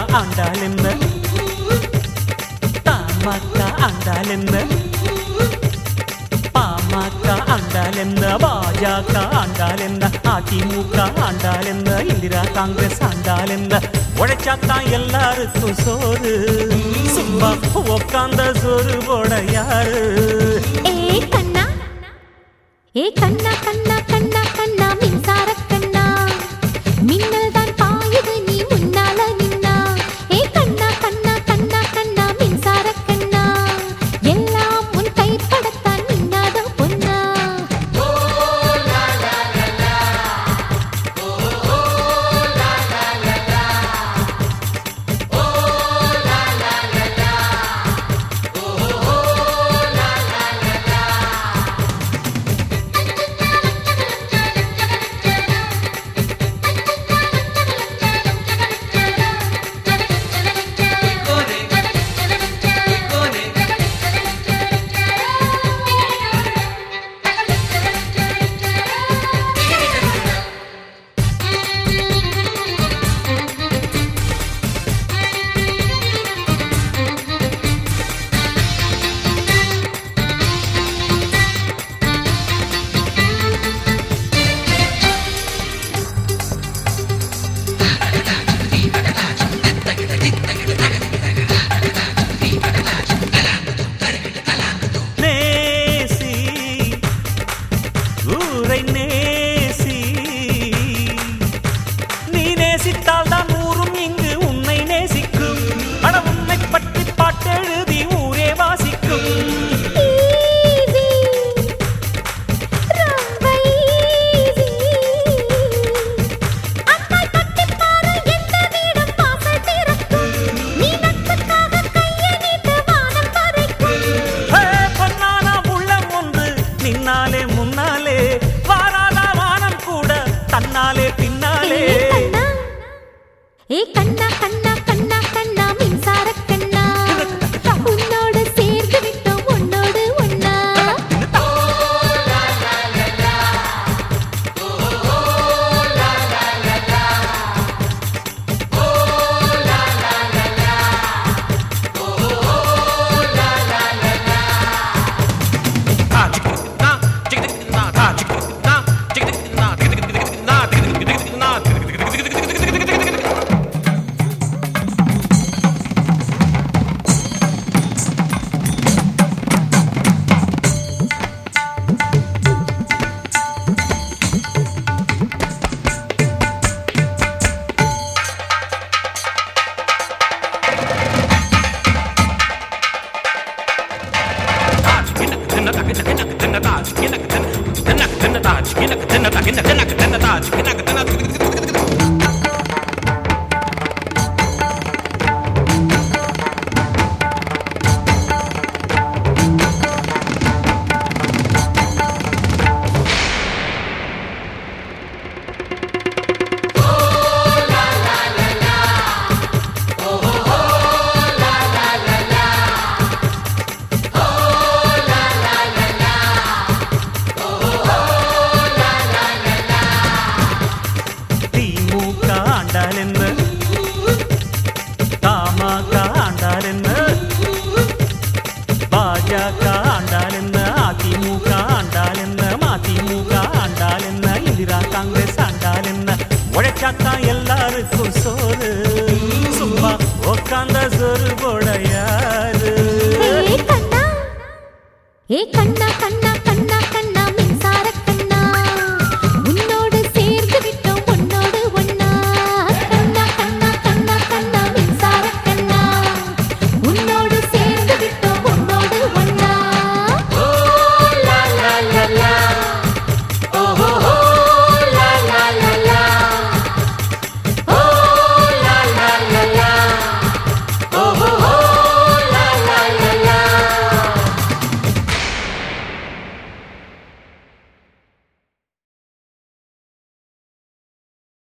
ஆண்டால் என்ன தமாக்கா ஆண்டால் என்ன பாமக ஆண்டால் என்ன பாஜக ஆண்டால் என்ன அதிமுக ஆண்டால் என்ன இந்திரா காங்கிரஸ் ஆண்டால் என்ன உழைச்சாத்தான் எல்லாருக்கும் சோறு சும்மா உக்காந்த சோறு போட யாரு ஏ கண்ணா ஏ கண்ணா கண்ணா கண்ணா கண்ணா மின்சார கண்ணா மின்னல் தான் பாயுது நீ முன்னால நின்னா ஏ கண்ணா கண்ணா கண்ணா கண்ணா மின்சார கண்ணா எல்லாம் உன் கைப்படத்தான் மின்னாத பொன்னா நேசி ஊரை நேசி நீ நேசித்தால் தான் ஊரும் இங்கு உன்னை நேசிக்கும் அட உன்னை பற்றி பாட்டெழுதி ஊரே வாசிக்கும் ஈஸி ரொம்ப ஈஸி அத்தாய் தட்டி பாரு எந்த வீடும் வாசல் திறக்கும் நீ நட்புக்காக கையை நீட்டு வானம் வரைக்கும் ஹே, பொன்னான உள்ளம் ஒன்று நின்னாலே முன்னாலே வாராதா வானம் கூட தன்னாலே பின்னாலே ஏ கண்ணா கண்ணா கண்ணா கண்ணா மின்சார கண்ணா உன்னோடு சேர்ந்து விட்டோம் உன்னோடு ஒன்னா திமுக ஆண்டால் என்ன தமாக ஆண்டால் என்ன பாஜக ஆண்டால் என்ன அதிமுக ஆண்டால் என்ன மதிமுக ஆண்டால் என்ன இந்திரா காங்கிரஸ் ஆண்டால் என்ன உழைச்சாத்தான் எல்லாருக்கும் சோறு சும்மா உக்காந்த சோறு போட யாரு ஏ கண்ணா ஏ கண்ணா கண்ணா கண்ணா